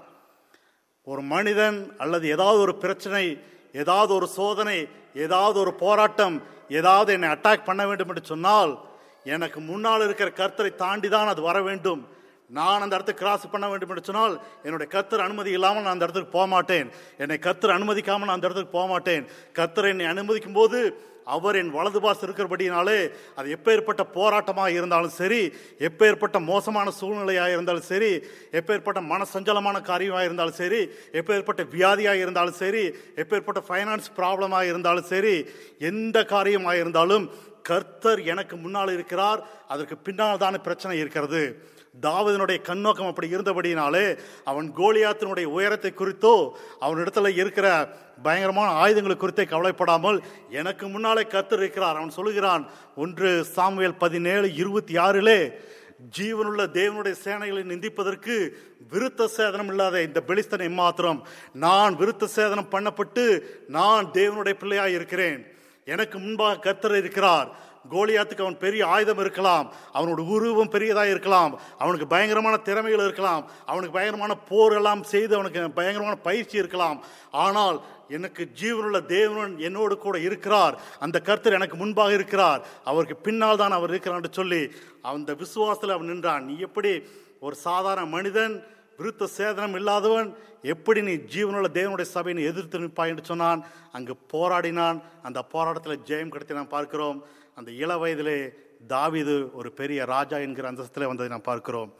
ஒரு மனிதன் அல்லது ஏதாவது ஒரு பிரச்சனை ஏதாவது ஒரு சோதனை ஏதாவது ஒரு போராட்டம் ஏதாவது என்னை அட்டாக் பண்ண வேண்டும் என்று சொன்னால் எனக்கு முன்னால் இருக்கிற கர்த்தரை தாண்டி தான் அது வர வேண்டும் நான் அந்த இடத்துக்கு கிராஸ் பண்ண வேண்டும் என்று சொன்னால் என்னுடைய கர்த்தர் அனுமதி இல்லாமல் நான் அந்த இடத்துக்கு போக மாட்டேன் என்னை கர்த்தர் அனுமதிக்காமல் நான் அந்த இடத்துக்கு போக மாட்டேன் கர்த்தர் என்னை அனுமதிக்கும் போது அவர் என் வலது பாஸ் இருக்கிறபடினாலே அது எப்பேற்பட்ட போராட்டமாக இருந்தாலும் சரி எப்பேற்பட்ட மோசமான சூழ்நிலையாக இருந்தாலும் சரி எப்பேற்பட்ட மனசஞ்சலமான காரியமாக இருந்தாலும் சரி எப்பேற்பட்ட வியாதியாக இருந்தாலும் சரி எப்பேற்பட்ட ஃபைனான்ஸ் ப்ராப்ளமாக இருந்தாலும் சரி எந்த காரியமாக இருந்தாலும் கர்த்தர் எனக்கு முன்னால் இருக்கிறார் அதற்கு பின்னால் தானே பிரச்சனை இருக்கிறது தாவதனுடைய கண்ணோக்கம் அப்படி இருந்தபடினாலே அவன் கோலியாத்தினுடைய உயரத்தை குறித்தோ அவனிடத்துல இருக்கிற பயங்கரமான ஆயுதங்களை குறித்தே கவலைப்படாமல் எனக்கு முன்னாலே கர்த்தர் இருக்கிறார் அவன் சொல்லுகிறான் ஒன்று சாமுவேல் பதினேழு இருபத்தி ஆறிலே ஜீவனுள்ள தேவனுடைய சேனைகளை நிந்திப்பதற்கு விருத்த சேதனம் இல்லாத இந்த பெலிஸ்தனை மாத்திரம் நான் விருத்த சேதனம் பண்ணப்பட்டு நான் தேவனுடைய பிள்ளையாய் இருக்கிறேன் எனக்கு முன்பாக கர்த்தர் இருக்கிறார் கோலியாத்துக்கு அவன் பெரிய ஆயுதம் இருக்கலாம் அவனோட உருவம் பெரியதாக இருக்கலாம் அவனுக்கு பயங்கரமான திறமைகள் இருக்கலாம் அவனுக்கு பயங்கரமான போர் எல்லாம் செய்து அவனுக்கு பயங்கரமான பயிற்சி இருக்கலாம் ஆனால் எனக்கு ஜீவனுள்ள தேவன் என்னோடு கூட இருக்கிறார் அந்த கர்த்தர் எனக்கு முன்பாக இருக்கிறார் அவருக்கு பின்னால் தான் அவர் இருக்கிறார் என்று சொல்லி அந்த விசுவாசத்தில் அவன் நின்றான் நீ எப்படி ஒரு சாதாரண மனிதன் விருத்த சேதனம் இல்லாதவன் எப்படி நீ ஜீவனுள்ள தேவனுடைய சபையை எதிர்த்து நிற்பாய் என்று சொன்னான் அங்கு போராடினான் அந்த போராட்டத்தில் ஜெயம் கிடைத்து நாம் பார்க்கிறோம் அந்த இள வயதிலே தாவீது ஒரு பெரிய ராஜா என்கிற அந்தஸ்தில் வந்ததை நாம் பார்க்கிறோம்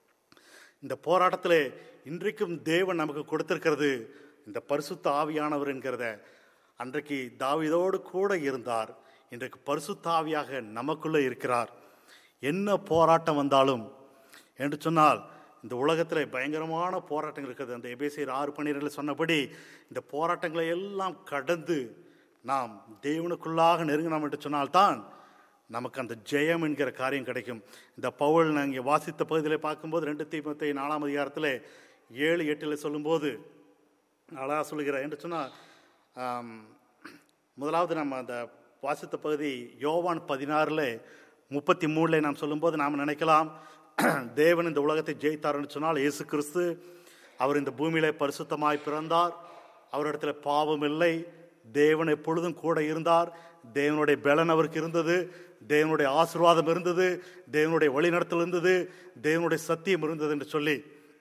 இந்த போராட்டத்தில் இன்றைக்கும் தேவன் நமக்கு கொடுத்திருக்கிறது இந்த பரிசுத்த ஆவியானவர் என்கிறத அன்றைக்கு தாவீதோடு கூட இருந்தார் இன்றைக்கு பரிசுத்த ஆவியாக நமக்குள்ளே இருக்கிறார் என்ன போராட்டம் வந்தாலும் என்று சொன்னால் இந்த உலகத்தில் பயங்கரமான போராட்டங்கள் இருக்குது அந்த எபேசியர் ஆறு பன்னிரெண்டில் சொன்னபடி இந்த போராட்டங்களை எல்லாம் கடந்து நாம் தேவனுக்குள்ளாக நெருங்கினோம் என்று சொன்னால்தான் நமக்கு அந்த ஜெயம் என்கிற காரியம் கிடைக்கும் இந்த பவுல் நான் இங்கே வாசித்த பகுதியில் பார்க்கும்போது ரெண்டு தீபத்தை நாலாம் அதிகாரத்தில் ஏழு எட்டில் சொல்லும்போது அழகா சொல்லுகிறேன் என்று சொன்னால் ஆம், முதலாவது நம்ம அந்த வாசித்த பகுதி யோவான் பதினாறில் முப்பத்தி மூணில் நாம் சொல்லும்போது நாம் நினைக்கலாம் தேவன் இந்த உலகத்தை ஜெயித்தார்னு சொன்னால் இயேசு கிறிஸ்து அவர் இந்த பூமியிலே பரிசுத்தமாய் பிறந்தார் அவரிடத்துல பாவம் இல்லை தேவன் எப்பொழுதும் கூட இருந்தார் தேவனுடைய பலன் அவருக்கு இருந்தது தேவனுடைய ஆசீர்வாதம் இருந்தது தேவனுடைய வழிநடத்தல் இருந்தது தேவனுடைய சத்தியம் இருந்தது என்று சொல்லி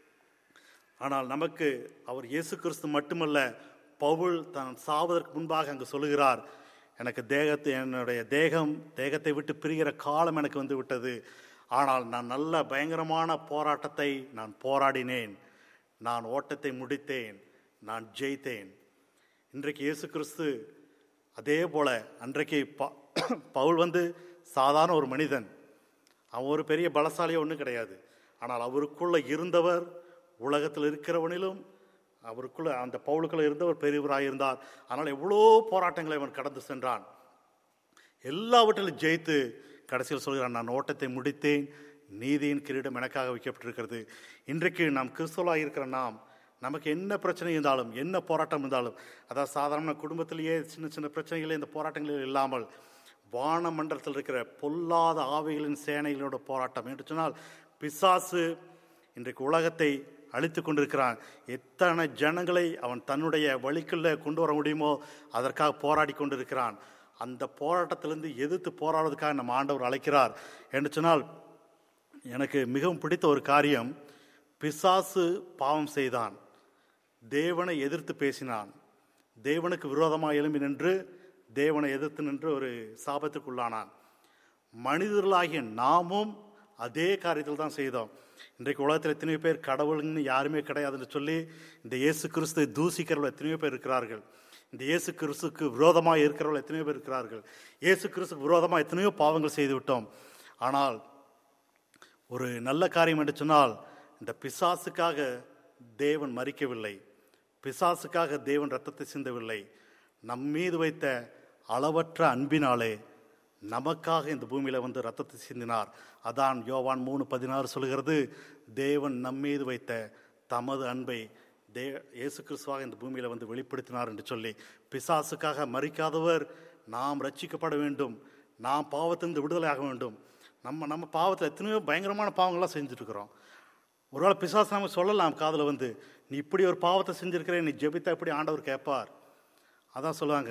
ஆனால் நமக்கு அவர் இயேசு கிறிஸ்து மட்டுமல்ல பவுல் தான் சாவதற்கு முன்பாக அங்கு சொல்லுகிறார் எனக்கு தேகத்தை என்னுடைய தேகம் தேகத்தை விட்டு பிரிகிற காலம் எனக்கு வந்து விட்டது ஆனால் நான் நல்ல பயங்கரமான போராட்டத்தை நான் போராடினேன் நான் ஓட்டத்தை முடித்தேன் நான் ஜெயித்தேன் இன்றைக்கு இயேசு கிறிஸ்து அதே போல அன்றைக்கு ப- பவுல் வந்து சாதாரண ஒரு மனிதன் அவன் ஒரு பெரிய பலசாலியோ ஒன்றும் கிடையாது ஆனால் அவருக்குள்ள இருந்தவர் உலகத்தில் இருக்கிறவனிலும் அவருக்குள்ள அந்த பவுலுக்குள்ள இருந்தவர் பெரியவராக இருந்தார் ஆனால் எவ்வளோ போராட்டங்களை அவன் கடந்து சென்றான் எல்லாவற்றிலும் ஜெயித்து கடைசியில் சொல்கிறான் நான் ஓட்டத்தை முடித்தேன் நீதியின் கிரீடம் எனக்காக வைக்கப்பட்டிருக்கிறது இன்றைக்கு நாம் கிறிஸ்துவலாக இருக்கிற நாம் நமக்கு என்ன பிரச்சனை இருந்தாலும் என்ன போராட்டம் இருந்தாலும் அதாவது சாதாரண குடும்பத்திலேயே சின்ன சின்ன பிரச்சனைகளே இந்த போராட்டங்கள் இல்லாமல் வானமண்டலத்தில் இருக்கிற பொல்லாத ஆவிகளின் சேனைகளோட போராட்டம் என்று சொன்னால் பிசாசு இன்றைக்கு உலகத்தை அழித்து கொண்டிருக்கிறான் எத்தனை ஜனங்களை அவன் தன்னுடைய வழிக்குள்ள கொண்டு வர முடியுமோ அதற்காக போராடி கொண்டிருக்கிறான் அந்த போராட்டத்திலிருந்து எதிர்த்து போராடுவதற்காக நம்ம ஆண்டவர் அழைக்கிறார் என்று சொன்னால் எனக்கு மிகவும் பிடித்த ஒரு காரியம் பிசாசு பாவம் செய்தான் தேவனை எதிர்த்து பேசினான் தேவனுக்கு விரோதமாக எழும்பி நின்று தேவனை எதிர்த்து நின்று ஒரு சாபத்துக்குள்ளானான் மனிதர்களாகிய நாமும் அதே காரியத்தில் தான் செய்தோம் இன்றைக்கு உலகத்தில் எத்தனையோ பேர் கடவுள்னு யாருமே கிடையாதுன்னு சொல்லி இந்த இயேசு கிறிஸ்துவை தூசிக்கிறவர்கள் எத்தனையோ பேர் இருக்கிறார்கள் இந்த இயேசு கிறிஸ்துக்கு விரோதமாக இருக்கிறவர்கள் எத்தனையோ பேர் இருக்கிறார்கள் இயேசு கிறிஸ்துக்கு விரோதமாக எத்தனையோ பாவங்கள் செய்து விட்டோம் ஆனால் ஒரு நல்ல காரியம் என்று சொன்னால் இந்த பிசாசுக்காக தேவன் மறிக்கவில்லை பிசாசுக்காக தேவன் ரத்தத்தை சிந்தவில்லை நம் மீது வைத்த அளவற்ற அன்பினாலே நமக்காக இந்த பூமியில வந்து ரத்தத்தை சிந்தினார் அதான் யோவான் மூணு பதினாறு சொல்கிறது தேவன் நம் மீது வைத்த தமது அன்பை தே இயேசு கிறிஸ்துவாக இந்த பூமியில வந்து வெளிப்படுத்தினார் என்று சொல்லி பிசாசுக்காக மறிக்காதவர் நாம் ரட்சிக்கப்பட வேண்டும் நாம் பாவத்திலிருந்து விடுதலை ஆக வேண்டும் நம்ம நம்ம பாவத்தில் எத்தனையோ பயங்கரமான பாவங்கள்லாம் செஞ்சுட்டு இருக்கிறோம் ஒருவேளை பிசாசு நம்ம சொல்லலாம் காதில் வந்து நீ இப்படி ஒரு பாவத்தை செஞ்சிருக்கிற நீ ஜெபித்தா இப்படி ஆண்டவர் கேட்பார் அதான் சொல்லுவாங்க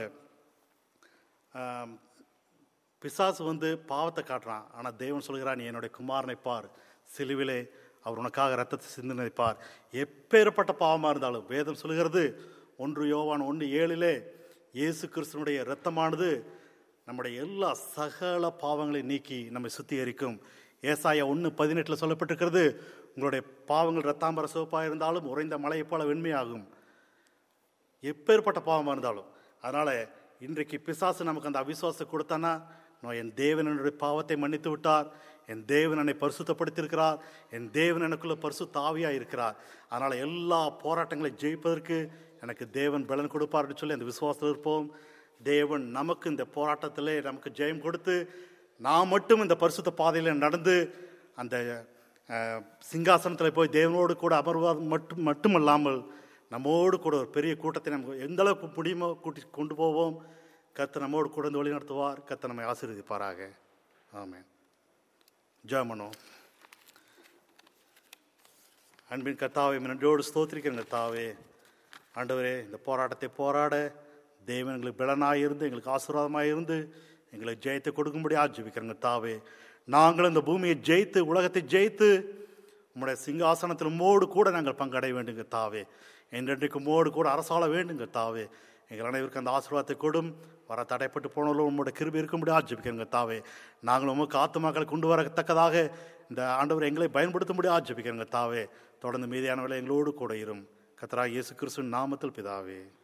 ஆம், பிசாசு வந்து பாவத்தை காட்டுறான் ஆனால் தேவன் சொல்கிறான் நீ என்னுடைய குமாரனை பார் சிலுவிலே அவர் உனக்காக ரத்தத்தை சிந்தினை பார் எப்பேற்பட்ட பாவமாக இருந்தாலும் வேதம் சொல்கிறது ஒன்று யோவான் ஒன்று ஏழிலே இயேசு கிறிஸ்துனுடைய இரத்தமானது நம்முடைய எல்லா சகல பாவங்களையும் நீக்கி நம்மை சுத்திகரிக்கும் ஏசாயா ஒன்று பதினெட்டில் சொல்லப்பட்டிருக்கிறது உங்களுடைய பாவங்கள் ரத்தாம்பர சிவப்பாக இருந்தாலும் உறைந்த மலையைப் போல வெண்மையாகும் எப்பேற்பட்ட பாவமாக இருந்தாலும் அதனால் இன்றைக்கு பிசாசு நமக்கு அந்த அவிசுவாசத்தை கொடுத்தானா நான் என் தேவன் என்னுடைய பாவத்தை மன்னித்து விட்டார் என் தேவன் என்னை பரிசுத்தப்படுத்தியிருக்கிறார் என் தேவன் எனக்குள்ள பரிசு தாவியாக இருக்கிறார் அதனால் எல்லா போராட்டங்களையும் ஜெயிப்பதற்கு எனக்கு தேவன் பலன் கொடுப்பார்னு சொல்லி அந்த விசுவாசத்தில் இருப்போம் தேவன் நமக்கு இந்த போராட்டத்திலே நமக்கு ஜெயம் கொடுத்து நான் மட்டும் இந்த பரிசுத்த பாதையில் நடந்து அந்த அஹ், சிங்காசனத்தில் போய் தேவனோடு கூட அமர்வாது மட்டும் மட்டுமல்லாமல் நம்மோடு கூட ஒரு பெரிய கூட்டத்தை நமக்கு எந்த அளவுக்கு முடியுமோ கூட்டி கொண்டு போவோம் கர்த்தர் நம்மோடு கூட வந்து வழி நடத்துவார் கர்த்தர் நம்மை ஆசீர்வதிப்பாராக ஆமென் ஜெபம் பண்ணுவோம் அன்பின் கர்த்தாவை நன்றியோடு ஸ்தோத்திரிக்கிறேன் கர்த்தாவே ஆண்டவரே இந்த போராட்டத்தை போராட தேவன் எங்களுக்கு பலனாக இருந்து எங்களுக்கு ஆசீர்வாதமாக இருந்து எங்களுக்கு ஜெயத்தை கொடுக்கும்படி ஆஜீவிக்கிறேங்க தாவே நாங்கள் இந்த பூமியை ஜெயித்து உலகத்தை ஜெயித்து உம்முடைய சிங்காசனத்தில் உம்மோடு கூட நாங்கள் பங்கடைய வேண்டுங்க தாவே என்றென்றைக்கு உம்மோடு கூட அரசாள வேண்டுங்க தாவே எங்கள் அனைவருக்கும் அந்த ஆசீர்வாதத்தை கொடும் வர தடைப்பட்டு போனாலும் உம்முடைய கிருபி இருக்கும்படி ஆஜபிக்கிறங்க தாவே நாங்கள் உமக்கு ஆத்துமாக்களை கொண்டு வரத்தக்கதாக இந்த ஆண்டவர் எங்களை பயன்படுத்தும்படி ஆஜபிக்கிறங்க தாவே தொடர்ந்து மீதியானவர்களை எங்களோடு கூட இரும் கத்தரா இயேசு கிறிஸ்துவின் நாமத்தில் பிதாவே